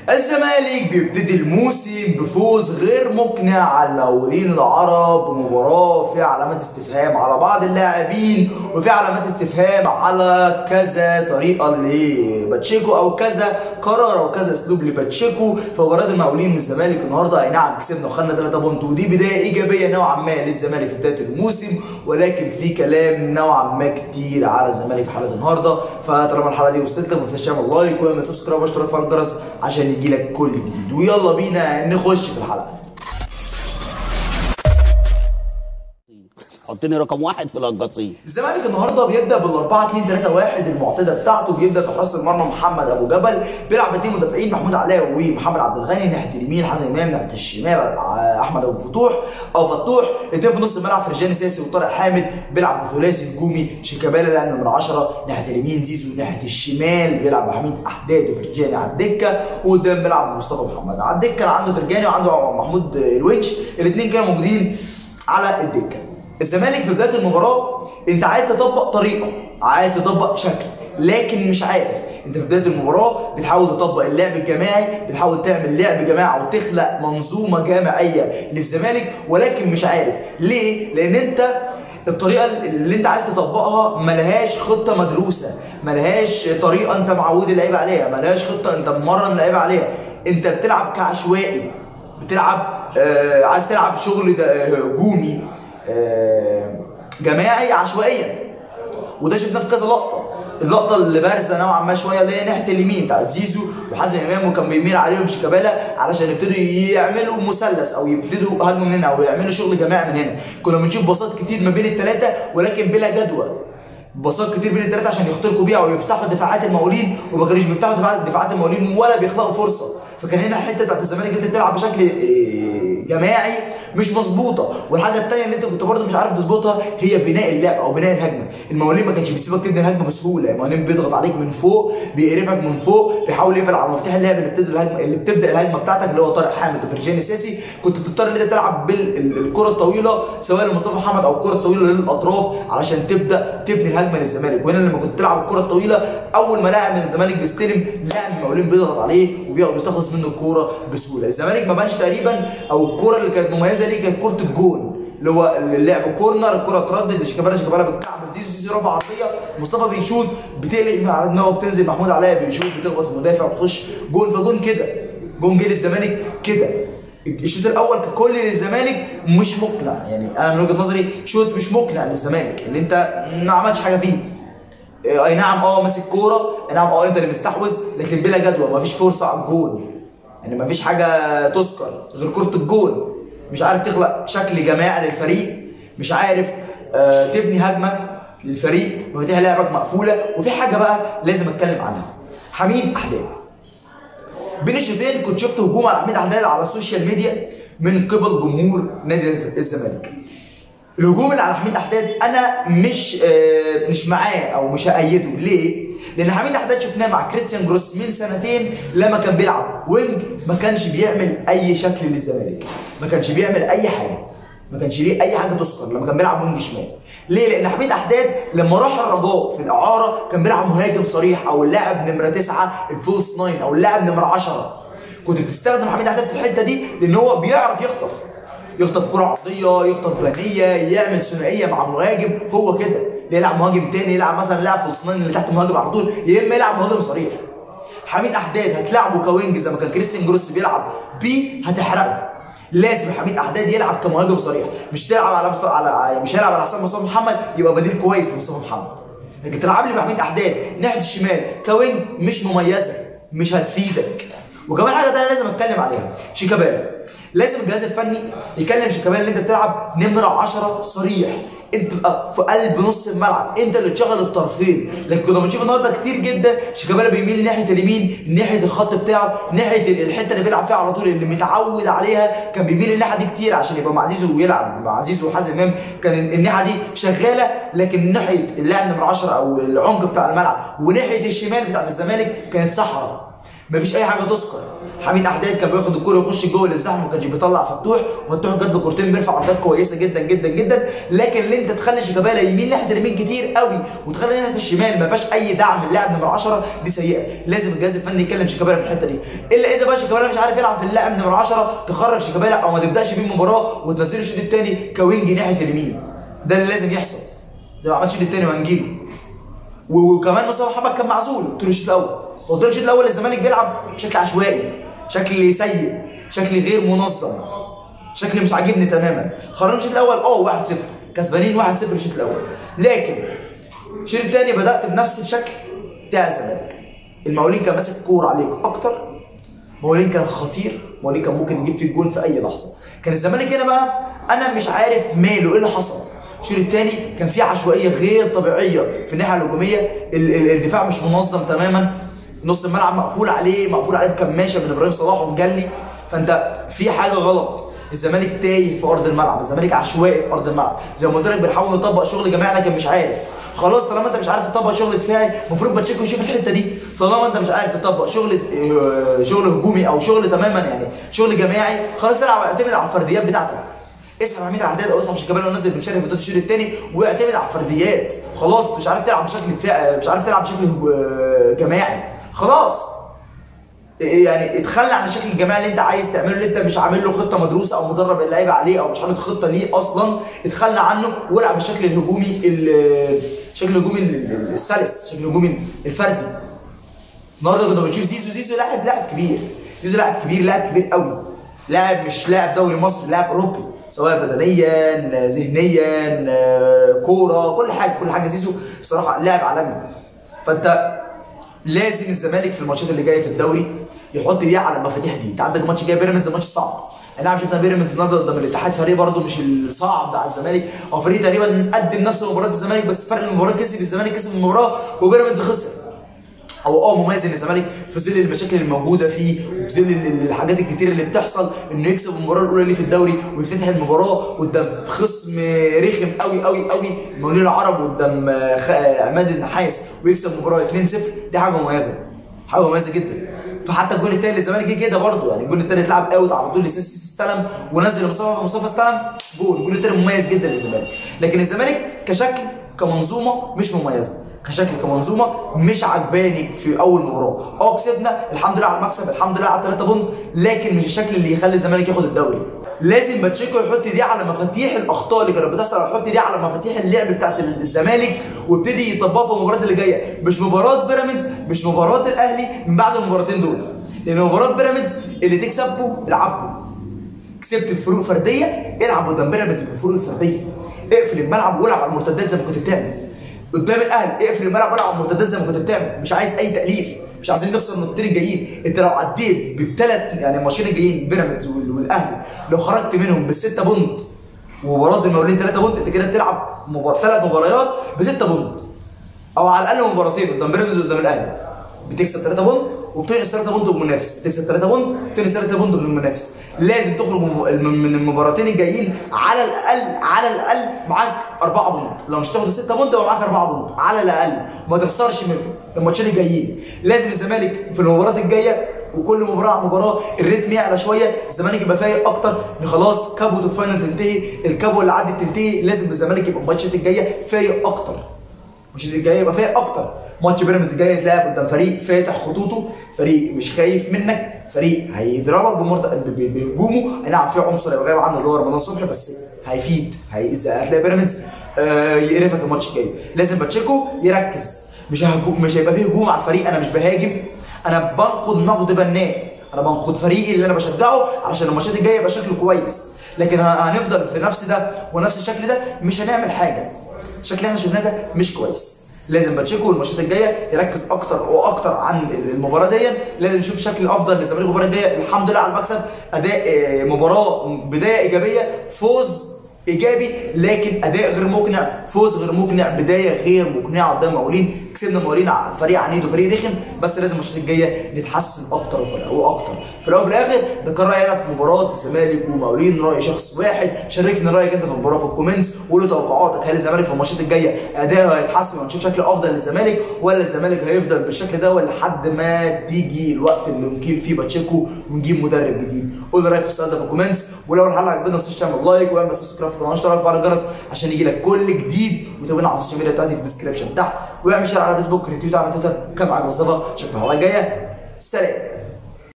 الزمالك بيبتدي الموسم بفوز غير مقنع على المقاولين العرب بمباراة فيها علامات استفهام على بعض اللاعبين وفي علامات استفهام على كذا طريقة لباتشيكو أو كذا قرار أو كذا أسلوب لباتشيكو في مباراة المقاولين والزمالك النهاردة أي نعم كسبنا وخدنا 3 بونت ودي بداية إيجابية نوعا ما للزمالك في بداية الموسم ولكن في كلام نوعا ما كتير على الزمالك في حلقة النهاردة فطالما الحلقة دي وصلت لك ما تنساش تعمل لايك وما سبسكرايب واشتراك في الجرس عشان يجي لك كل جديد ويلا بينا نخش في الحلقه حطني رقم واحد في القصيم الزمالك النهارده بيبدا بال 4 2 3 1 المعتاده بتاعته بيبدا في حراس المرمى محمد ابو جبل بيلعب باثنين مدافعين محمود علاء ومحمد عبد الغني ناحيه اليمين حسن امام ناحيه الشمال احمد ابو فتوح او فتوح الاثنين في نص الملعب فرجاني ساسي وطارق حامد بيلعب بثلاثي هجومي شيكابالا لاعب نمره 10 ناحيه اليمين زيزو ناحيه الشمال بيلعب بحميد احداد وفرجاني على الدكه وقدام بيلعب مصطفى محمد على الدكه كان عنده فرجاني وعنده محمود الونش الاثنين كانوا موجودين على الدكه الزمالك في بدايه المباراه انت عايز تطبق طريقه عايز تطبق شكل لكن مش عارف انت في بدايه المباراه بتحاول تطبق اللعب الجماعي بتحاول تعمل لعب جماعي وتخلق منظومه جماعيه للزمالك ولكن مش عارف ليه لان انت الطريقه اللي انت عايز تطبقها ملهاش خطه مدروسه ملهاش طريقه انت معود اللعيبه عليها ملهاش خطه انت ممرن اللعيبه عليها انت بتلعب كعشوائي بتلعب آه عايز تلعب شغل هجومي آه جماعي عشوائيا وده شفناه في كذا لقطه اللقطه اللي بارزه نوعا ما شويه اللي هي ناحيه اليمين بتاعت زيزو وحازم امام وكان بيميل عليهم شيكابالا علشان يبتدوا يعملوا مثلث او يبتدوا هجمه من هنا او يعملوا شغل جماعي من هنا كنا بنشوف باصات كتير ما بين الثلاثه ولكن بلا جدوى باصات كتير بين الثلاثه عشان يخترقوا بيها ويفتحوا دفاعات المقاولين وما كانوش بيفتحوا دفاعات المقاولين ولا بيخلقوا فرصه فكان هنا الحته بتاعت الزمالك انت بتلعب بشكل جماعي مش مظبوطه والحاجه الثانيه اللي انت كنت برضه مش عارف تظبطها هي بناء اللعب او بناء الهجمه المقاولين ما كانش بيسيبك تبني الهجمه بسهوله المقاولين بيضغط عليك من فوق بيقرفك من فوق بيحاول يقفل على مفتاح اللعب اللي بتبدا الهجمه اللي بتبدا الهجمه بتاعتك اللي هو طارق حامد وفرجاني ساسي كنت بتضطر ان انت تلعب بالكره الطويله سواء لمصطفى محمد او الكره الطويله للاطراف علشان تبدا تبني الهجمه للزمالك وهنا لما كنت تلعب الكره الطويله اول ما لاعب من الزمالك بيستلم لاعب من المقاولين بيضغط عليه وبيستخلص منه الكوره بسهوله الزمالك ما بانش تقريبا او الكوره اللي كانت مميزه ليه كانت كره الجون اللي هو اللعب كورنر الكره تردد شيكابالا شيكابالا بالكعب زيزو زيزو رفع عرضيه مصطفى بيشوط بتقلق على دماغه بتنزل محمود علاء بيشوط بتخبط في المدافع بتخش جون فجون كده جون جه للزمالك كده الشوط الاول ككل للزمالك مش مقنع يعني انا من وجهه نظري شوط مش مقنع للزمالك اللي انت ما عملتش حاجه فيه اي نعم اه ماسك كوره اي نعم اه انت اللي مستحوذ لكن بلا جدوى ما فيش فرصه على الجون يعني ما فيش حاجه تذكر غير كره الجون مش عارف تخلق شكل جماعي للفريق مش عارف آه تبني هجمه للفريق مفاتيح لعبك مقفوله وفي حاجه بقى لازم اتكلم عنها حميد احداد بين الشوطين كنت شفت هجوم على حميد احداد على السوشيال ميديا من قبل جمهور نادي الزمالك الهجوم اللي على حميد احداد انا مش آه مش معاه او مش هأيده ليه؟ لان حميد احداد شفناه مع كريستيان جروس من سنتين لما كان بيلعب وينج ما كانش بيعمل اي شكل للزمالك ما كانش بيعمل اي حاجه ما كانش ليه اي حاجه تذكر لما كان بيلعب وينج شمال ليه؟ لان حميد احداد لما راح الرجاء في الاعاره كان بيلعب مهاجم صريح او اللاعب نمره تسعه الفولس ناين او اللاعب نمره 10 كنت بتستخدم حميد احداد في الحته دي لان هو بيعرف يخطف يخطف كره عرضيه يخطف بنيه يعمل ثنائيه مع مهاجم هو كده يلعب مهاجم تاني يلعب مثلا لاعب فلسطيني اللي تحت مهاجم على طول يا اما يلعب مهاجم صريح حميد احداد هتلعبه كوينج زي ما كان كريستيان جروس بيلعب بيه هتحرقه لازم حميد احداد يلعب كمهاجم صريح مش تلعب على مستوى على مش هيلعب على حساب مصطفى محمد يبقى بديل كويس لمصطفى محمد لكن تلعب لي بحميد احداد ناحيه الشمال كوينج مش مميزه مش هتفيدك وكمان حاجه ثانيه لازم اتكلم عليها شيكابالا لازم الجهاز الفني يكلم شيكابالا ان انت بتلعب نمره 10 صريح انت تبقى في قلب نص الملعب انت اللي تشغل الطرفين لكن كنا بنشوف النهارده كتير جدا شيكابالا بيميل ناحيه اليمين ناحيه الخط بتاعه ناحيه الحته اللي بيلعب فيها على طول اللي متعود عليها كان بيميل الناحيه دي كتير عشان يبقى مع زيزو ويلعب مع زيزو وحازم امام كان الناحيه دي شغاله لكن ناحيه اللاعب نمره 10 او العمق بتاع الملعب وناحيه الشمال بتاعت الزمالك كانت صحراء مفيش اي حاجه تذكر حميد احداد كان بياخد الكوره ويخش جوه للزحمه ما كانش بيطلع فتوح وفتوح جات له كورتين بيرفع عرضيات كويسه جدا جدا جدا لكن اللي انت تخلي شيكابالا يمين ناحيه اليمين كتير قوي وتخلي ناحيه الشمال ما فيهاش اي دعم من اللاعب نمره 10 دي سيئه لازم الجهاز الفني يكلم شيكابالا في الحته دي الا اذا بقى شيكابالا مش عارف يلعب في اللاعب نمره 10 تخرج شيكابالا او ما تبداش بيه المباراه وتنزله الشوط الثاني كوينج ناحيه اليمين ده اللي لازم يحصل زي ما عمل الشوط الثاني وهنجيله و- وكمان مصطفى محمد كان معزول طول الشوط الاول هو طول الشوط الاول الزمالك بيلعب بشكل عشوائي شكل سيء شكل غير منظم شكل مش عاجبني تماما خرجنا الشوط الاول اه 1-0 كسبانين 1-0 الشوط الاول لكن الشوط الثاني بدات بنفس الشكل بتاع الزمالك المقاولين كان ماسك كوره عليك اكتر مقاولين كان خطير مقاولين كان ممكن يجيب فيه الجون في اي لحظه كان الزمالك هنا بقى انا مش عارف ماله ايه اللي حصل الشوط الثاني كان فيه عشوائيه غير طبيعيه في الناحيه الهجوميه ال- ال- الدفاع مش منظم تماما نص الملعب مقفول عليه مقفول عليه بكماشه من ابراهيم صلاح ومجلي فانت في حاجه غلط الزمالك تايه في ارض الملعب الزمالك عشوائي في ارض الملعب زي ما قلت لك بنحاول نطبق شغل جماعي لكن مش عارف خلاص طالما انت مش عارف تطبق شغل دفاعي المفروض باتشيكو يشوف الحته دي طالما انت مش عارف تطبق شغل اه، شغل هجومي او شغل تماما يعني شغل جماعي خلاص العب اعتمد على الفرديات بتاعتك اسحب حميد عداد او اسحب شيكابالا ونزل بن شرقي في بدايه الشوط الثاني واعتمد على الفرديات خلاص مش عارف تلعب بشكل دفاعي مش عارف تلعب بشكل اه، جماعي خلاص يعني اتخلى عن الشكل الجماعي اللي انت عايز تعمله اللي انت مش عامل له خطه مدروسه او مدرب اللعيبه عليه او مش حاطط خطه ليه اصلا اتخلى عنه والعب بالشكل الهجومي ال- الشكل الهجومي ال- ال- السلس الشكل الهجومي الفردي النهارده كنا بنشوف زيزو زيزو لاعب لاعب كبير زيزو لاعب كبير لاعب كبير قوي لاعب مش لاعب دوري مصر لاعب اوروبي سواء بدنيا ذهنيا آه، كوره كل حاجه كل حاجه زيزو بصراحه لاعب عالمي فانت لازم الزمالك في الماتشات اللي جايه في الدوري يحط دي على المفاتيح دي انت عندك ماتش جاي بيراميدز ماتش صعب اي نعم شفنا بيراميدز النهارده قدام الاتحاد فريق برده مش الصعب على الزمالك هو فريق تقريبا قدم نفس مباراه الزمالك بس فرق المباراه كسب الزمالك كسب المباراه وبيراميدز خسر هو اه مميز ان الزمالك في ظل المشاكل الموجوده فيه وفي ظل ال- ال- الحاجات الكتيره اللي بتحصل انه يكسب المباراه الاولى ليه في الدوري ويفتتح المباراه قدام خصم رخم قوي قوي قوي المقاولين العرب قدام آه، خ- آه، عماد النحاس ويكسب المباراه 2-0 دي حاجه مميزه حاجه مميزه جدا فحتى الجون الثاني للزمالك جه كده برضه يعني الجون الثاني اتلعب اوت على طول سيسي سيسي استلم ونزل مصطفى مصطفى استلم جول الجون الثاني مميز جدا للزمالك لكن الزمالك كشكل كمنظومه مش مميزه كشكل كمنظومه مش عجباني في اول مباراه اه كسبنا الحمد لله على المكسب الحمد لله على 3 بونت لكن مش الشكل اللي يخلي الزمالك ياخد الدوري لازم باتشيكو يحط دي على مفاتيح الاخطاء اللي كانت بتحصل يحط دي على مفاتيح اللعب بتاعت الزمالك وابتدي يطبقها في المباريات اللي جايه مش مباراه بيراميدز مش مباراه الاهلي من بعد المباراتين دول لان مباراه بيراميدز اللي تكسبه العبه كسبت بفروق فرديه العب قدام بيراميدز بالفروق الفرديه اقفل الملعب والعب على المرتدات زي ما كنت بتعمل قدام الاهلي اقفل الملعب والعب على المرتدات زي ما كنت بتعمل مش عايز اي تاليف مش عايزين نخسر النقطتين الجايين انت لو عديت بالثلاث يعني الماتشين الجايين بيراميدز وال- والاهلي لو خرجت منهم بالسته بونت ومباراه المقاولين 3 بونت انت كده بتلعب مبار... ثلاث مباريات بسته بونت او على الاقل مباراتين قدام بيراميدز وقدام الاهلي بتكسب 3 بونت وبتنقص 3 بونت من المنافس بتكسب 3 بونت بتنقص 3 بونت من المنافس لازم تخرج من من المباراتين الجايين على الاقل على الاقل معاك 4 بونت لو مش تاخد 6 بونت يبقى معاك 4 بونت على الاقل ما تخسرش من الماتشين الجايين لازم الزمالك في المباراه الجايه وكل مباراه عن مباراه الريتم يعلى شويه الزمالك يبقى فايق اكتر ان خلاص كابوه الفاينل تنتهي الكابوه اللي عدت تنتهي لازم الزمالك يبقى الماتشات الجايه فايق اكتر مش اللي الجاي يبقى فايق اكتر ماتش بيراميدز الجاي هيتلعب قدام فريق فاتح خطوطه فريق مش خايف منك فريق هيضربك بمرت... ب- ب- بهجومه اي نعم في عنصر هيبقى غايب عنه اللي هو رمضان صبحي بس هيفيد هي... هتلاقي بيراميدز آه يقرفك الماتش الجاي لازم باتشيكو يركز مش هجو... مش هيبقى فيه هجوم على الفريق انا مش بهاجم انا بنقد نقد بناء انا بنقد فريقي اللي انا بشجعه علشان الماتشات الجايه يبقى شكله كويس لكن ه- هنفضل في نفس ده ونفس الشكل ده مش هنعمل حاجه الشكل اللي احنا شفناه ده مش كويس لازم باتشيكو الماتشات الجايه يركز اكتر واكتر عن المباراه دي لازم نشوف شكل افضل للزمالك المباراه الجايه الحمد لله على المكسب اداء آه، مباراه بدايه ايجابيه فوز ايجابي لكن اداء غير مقنع فوز غير مقنع بدايه غير مقنعه قدام المقاولين كسبنا المقاولين على فريق عنيد وفريق رخم بس لازم الماتشات الجايه نتحسن اكتر واكتر في الاول وفي الاخر ده كان رايي انا في مباراه الزمالك والمقاولين راي شخص واحد شاركني رايك انت في المباراه في الكومنتس وقول توقعاتك هل الزمالك في الماتشات الجايه اداؤه هيتحسن ونشوف شكل افضل للزمالك ولا الزمالك هيفضل بالشكل ده لحد ما تيجي الوقت اللي نجيب فيه باتشيكو ونجيب مدرب جديد قول رايك في السؤال ده في الكومنتس ولو الحلقه عجبتك ما تنساش تعمل لايك واعمل سبسكرايب في القناه واشترك وفعل الجرس عشان يجي لك كل جديد وتابعنا على السوشيال ميديا بتاعتي في الديسكربشن تحت واعمل شير على فيسبوك ريتويت على تويتر كان معاك مصطفى اشوفك الحلقه الجايه سلام